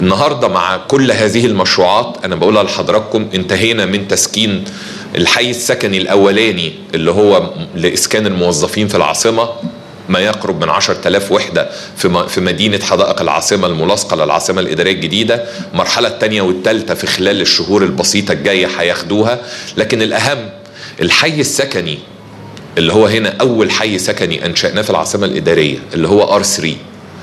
النهارده مع كل هذه المشروعات انا بقولها لحضراتكم انتهينا من تسكين الحي السكني الاولاني اللي هو لاسكان الموظفين في العاصمه ما يقرب من 10000 وحدة في في مدينة حدائق العاصمة الملاصقة للعاصمة الإدارية الجديدة المرحلة الثانية والثالثة في خلال الشهور البسيطة الجاية هياخدوها لكن الأهم الحي السكني اللي هو هنا أول حي سكني أنشأناه في العاصمة الإدارية اللي هو ار 3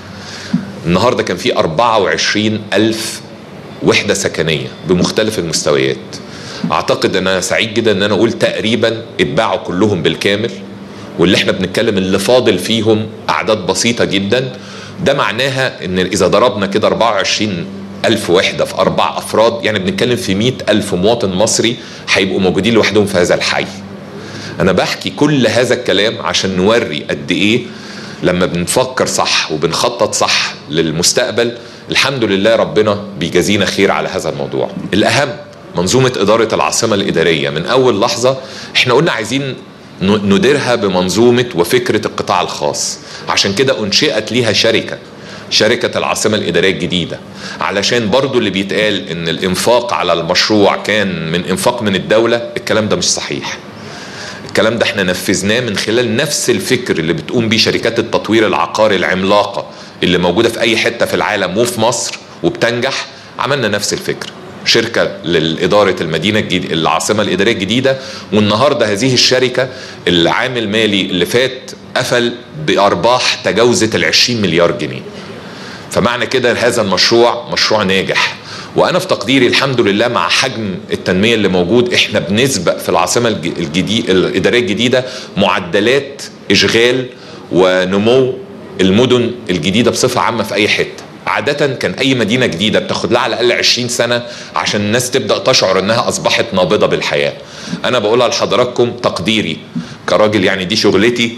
النهاردة كان في 24 ألف وحدة سكنية بمختلف المستويات أعتقد أن أنا سعيد جدا أن أنا أقول تقريبا اتباعوا كلهم بالكامل واللي احنا بنتكلم اللي فاضل فيهم أعداد بسيطة جدا ده معناها أن إذا ضربنا كده 24 ألف وحدة في أربع أفراد يعني بنتكلم في 100 ألف مواطن مصري هيبقوا موجودين لوحدهم في هذا الحي أنا بحكي كل هذا الكلام عشان نوري قد إيه لما بنفكر صح وبنخطط صح للمستقبل الحمد لله ربنا بيجازينا خير على هذا الموضوع الأهم منظومة إدارة العاصمة الإدارية من أول لحظة احنا قلنا عايزين نديرها بمنظومة وفكرة القطاع الخاص عشان كده أنشئت ليها شركة شركة العاصمة الإدارية الجديدة علشان برضو اللي بيتقال إن الإنفاق على المشروع كان من إنفاق من الدولة الكلام ده مش صحيح الكلام ده احنا نفذناه من خلال نفس الفكر اللي بتقوم بيه شركات التطوير العقاري العملاقة اللي موجودة في أي حتة في العالم وفي مصر وبتنجح عملنا نفس الفكر شركة لإدارة المدينة الجديدة العاصمة الإدارية الجديدة والنهاردة هذه الشركة العام المالي اللي فات قفل بأرباح تجاوزت ال 20 مليار جنيه فمعنى كده هذا المشروع مشروع ناجح وانا في تقديري الحمد لله مع حجم التنميه اللي موجود احنا بنسبق في العاصمه الجديد الاداريه الجديده معدلات اشغال ونمو المدن الجديده بصفه عامه في اي حته عادة كان أي مدينة جديدة بتاخد لها على الأقل 20 سنة عشان الناس تبدأ تشعر إنها أصبحت نابضة بالحياة. أنا بقولها لحضراتكم تقديري كراجل يعني دي شغلتي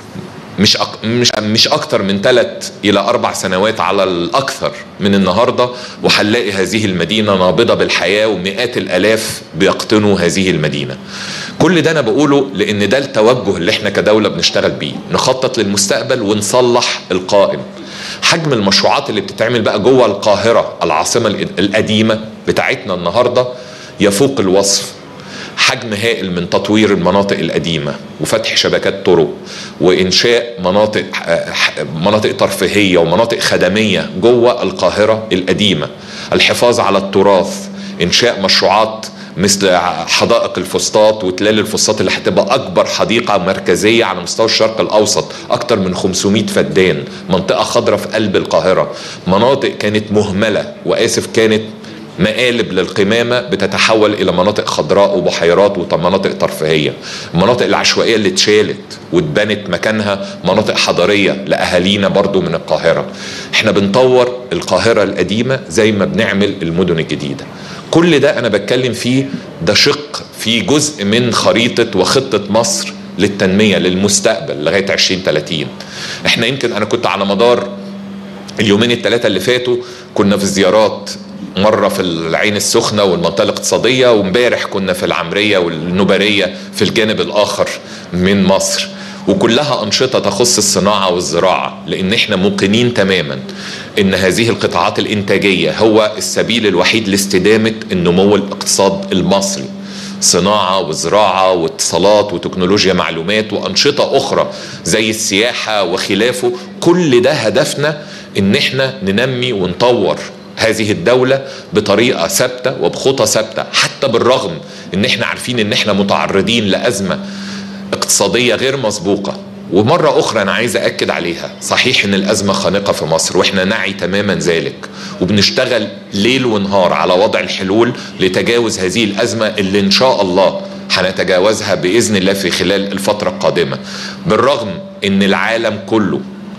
مش أك... مش مش اكتر من ثلاث الى اربع سنوات على الاكثر من النهارده وهنلاقي هذه المدينه نابضه بالحياه ومئات الالاف بيقطنوا هذه المدينه. كل ده انا بقوله لان ده التوجه اللي احنا كدوله بنشتغل بيه، نخطط للمستقبل ونصلح القائم. حجم المشروعات اللي بتتعمل بقى جوه القاهره العاصمه القديمه بتاعتنا النهارده يفوق الوصف حجم هائل من تطوير المناطق القديمه وفتح شبكات طرق وانشاء مناطق مناطق ترفيهيه ومناطق خدميه جوه القاهره القديمه الحفاظ على التراث انشاء مشروعات مثل حدائق الفسطاط وتلال الفسطاط اللي هتبقى اكبر حديقه مركزيه على مستوى الشرق الاوسط اكتر من 500 فدان منطقه خضراء في قلب القاهره مناطق كانت مهمله واسف كانت مقالب للقمامة بتتحول إلى مناطق خضراء وبحيرات ومناطق ترفيهية المناطق العشوائية اللي اتشالت واتبنت مكانها مناطق حضرية لأهالينا برضو من القاهرة احنا بنطور القاهرة القديمة زي ما بنعمل المدن الجديدة كل ده أنا بتكلم فيه ده شق في جزء من خريطة وخطة مصر للتنمية للمستقبل لغاية 2030 احنا يمكن أنا كنت على مدار اليومين الثلاثة اللي فاتوا كنا في زيارات مرة في العين السخنة والمنطقة الاقتصادية وامبارح كنا في العمرية والنبرية في الجانب الآخر من مصر وكلها أنشطة تخص الصناعة والزراعة لأن احنا موقنين تماما أن هذه القطاعات الإنتاجية هو السبيل الوحيد لاستدامة النمو الاقتصاد المصري صناعة وزراعة واتصالات وتكنولوجيا معلومات وأنشطة أخرى زي السياحة وخلافه كل ده هدفنا ان احنا ننمي ونطور هذه الدولة بطريقة ثابتة وبخطى ثابتة حتى بالرغم ان احنا عارفين ان احنا متعرضين لأزمة اقتصادية غير مسبوقة ومرة أخرى أنا عايز أكد عليها صحيح إن الأزمة خانقة في مصر وإحنا نعي تماما ذلك وبنشتغل ليل ونهار على وضع الحلول لتجاوز هذه الأزمة اللي إن شاء الله هنتجاوزها بإذن الله في خلال الفترة القادمة بالرغم إن العالم كله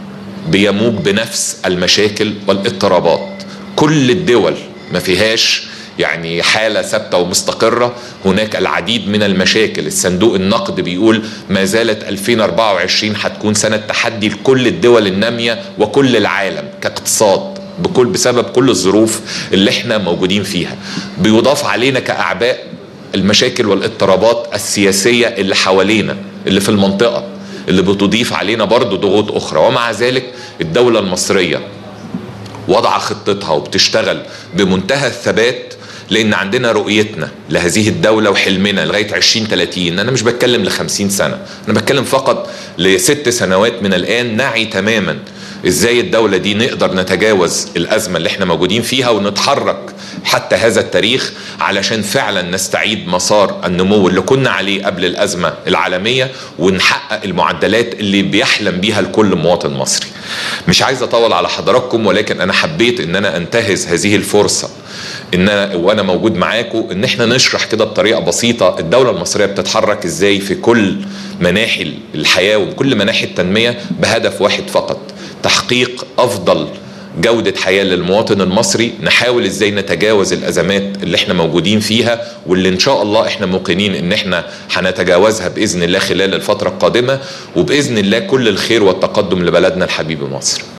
بيموج بنفس المشاكل والاضطرابات كل الدول ما فيهاش يعني حالة ثابتة ومستقرة هناك العديد من المشاكل الصندوق النقد بيقول ما زالت 2024 هتكون سنة تحدي لكل الدول النامية وكل العالم كاقتصاد بكل بسبب كل الظروف اللي احنا موجودين فيها بيضاف علينا كأعباء المشاكل والاضطرابات السياسية اللي حوالينا اللي في المنطقة اللي بتضيف علينا برضو ضغوط أخرى ومع ذلك الدولة المصرية وضع خطتها وبتشتغل بمنتهى الثبات لان عندنا رؤيتنا لهذه الدوله وحلمنا لغايه 2030 انا مش بتكلم ل 50 سنه انا بتكلم فقط لست سنوات من الان نعي تماما ازاي الدولة دي نقدر نتجاوز الأزمة اللي احنا موجودين فيها ونتحرك حتى هذا التاريخ علشان فعلا نستعيد مسار النمو اللي كنا عليه قبل الأزمة العالمية ونحقق المعدلات اللي بيحلم بيها لكل مواطن مصري مش عايز أطول على حضراتكم ولكن أنا حبيت أن أنا أنتهز هذه الفرصة ان انا وانا موجود معاكم ان احنا نشرح كده بطريقه بسيطه الدوله المصريه بتتحرك ازاي في كل مناحي الحياه وكل مناحي التنميه بهدف واحد فقط تحقيق افضل جودة حياة للمواطن المصري نحاول ازاي نتجاوز الازمات اللي احنا موجودين فيها واللي ان شاء الله احنا موقنين ان احنا هنتجاوزها باذن الله خلال الفترة القادمة وباذن الله كل الخير والتقدم لبلدنا الحبيب مصر